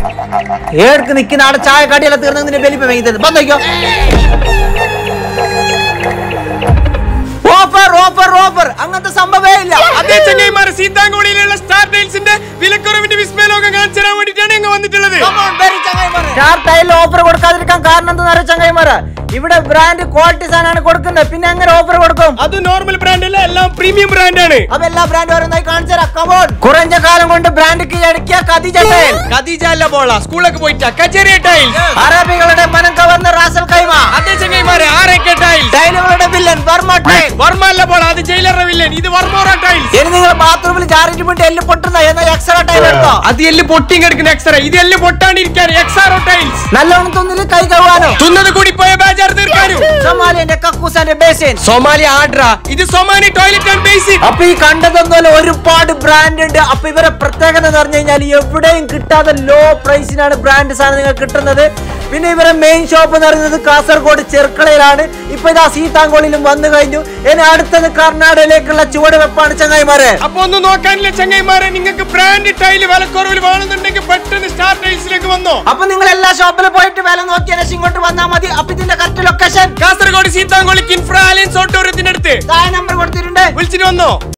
ഏടക്ക് നിൽക്കുന്ന ആടെ ചായ കടിയെല്ലാം തീർന്ന് നിന്റെ ബലിപ്പ് വൈകുന്നത് വന്നോക്കോ ഓഫർ ഓഫർ ഓഫർ അങ്ങനത്തെ സംഭവമേ ഇല്ല അതേ ചങ്ങായിമാർ സീതാങ്കോടിയിലുള്ള സ്റ്റാർ ടൈൽസിന്റെ വിലക്കുറവിന്റെ വിസ്മയലോകം കാണിച്ചു തരാൻ വേണ്ടിയിട്ടാണ് ഞങ്ങൾ വന്നിട്ടുള്ളത് സ്റ്റാർ ടൈലിൽ ഓഫർ കൊടുക്കാതിരിക്കാൻ കാരണം എന്താ അറിയാം ചങ്ങായിമാര് ഇവിടെ ബ്രാൻഡ് ക്വാളിറ്റി സാധനമാണ് കൊടുക്കുന്നത് പിന്നെ എങ്ങനെ ഓഫർ കൊടുക്കും അത് നോർമൽ ബ്രാൻഡ് അല്ല എല്ലാം പ്രീമിയം ബ്രാൻഡാണ് അപ്പൊ എല്ലാ ബ്രാൻഡ് ഓരോന്നായി കാണിച്ചുതരാം കമോൺ കുറഞ്ഞ കാലം കൊണ്ട് ബ്രാൻഡ് കീഴടക്കിയ ഖദീജ ടൈൽ ഖദീജ അല്ല പോള സ്കൂളൊക്കെ പോയിട്ടാ കച്ചേരി ടൈൽസ് അറബികളുടെ മനം കവർന്ന റാസൽ കൈമ അതേ ചങ്ങായിമാരെ ആരൊക്കെ ടൈൽസ് ടൈലുകളുടെ വില്ലൻ ബർമ ടൈൽ വർമ്മ അല്ല പോള അത് ജയിലറ വില്ലൻ ഇത് വർമ്മോറ ടൈൽസ് ഇനി നിങ്ങൾ ബാത്റൂമിൽ ജാറിട്ട് വിട്ട് എല്ല് പൊട്ടുന്ന എന്ന എക്സ്ട്രാ ടൈൽ എടുത്തോ അത് എല്ല് പൊട്ടിയും കിടക്കുന്ന എക്സ്റേ ഇത് എല്ല് പൊട്ടാണ്ടിരിക്കാൻ എക്സാറോ ടൈൽസ് നല്ലോണം തുന്നില് കൈ കഴുകാനോ തുന്നത് കൂടി പോയ ബേജാർ തീർക്കാനും സൊമാലിയന്റെ കക്കൂസാന്റെ ബേസിൻ സൊമാലി ആഡ്ര ഇത് സൊമാനി ടോയ്ലറ്റ് ആൻഡ് ബേസിക് അപ്പൊ ഈ കണ്ടതൊന്നുമല്ല ഒരുപാട് ബ്രാൻഡ് ഉണ്ട് അപ്പൊ ഇവരെ പ്രത്യേകത എന്ന് പറഞ്ഞു കഴിഞ്ഞാൽ എവിടെയും കിട്ടാതെ ലോ പ്രൈസിനാണ് ബ്രാൻഡ് സാധനം നിങ്ങൾക്ക് കിട്ടുന്നത് പിന്നെ ഇവരെ മെയിൻ ഷോപ്പ് എന്ന് പറയുന്നത് കാസർഗോഡ് ചെർക്കളയിലാണ് ഇപ്പൊ ഇതാ സീതാങ്കോളിലും വന്നു കഴിഞ്ഞു ഇനി അടുത്തത് കർണാടകയിലേക്കുള്ള ചുവടുവെപ്പാണ് ചങ്ങായിമാരെ അപ്പൊ ഒന്നും നോക്കാനില്ല ചങ്ങായിമാരെ നിങ്ങൾക്ക് ബ്രാൻഡ് ടൈല് വിലക്കുറവിൽ വേണമെന്നുണ്ടെങ്കിൽ പെട്ടെന്ന് സ്റ്റാർ ടൈൽസിലേക്ക് വന്നോ അപ്പൊ നിങ്ങൾ എല്ലാ ഷോപ്പിൽ പോയിട്ട് വില നോക്കിയ ഇങ്ങോട്ട് വന്നാൽ മതി അപ്പൊ ഇതിന്റെ correct location Kasaragod Seethangoli Kinfra alliance ഓഡിറ്റോറിയത്തിന്റെ അടുത്ത് താഴെ നമ്പർ കൊടുത്തിട്ടുണ്ട് വിളിച്ചിട്ട് വന്നോ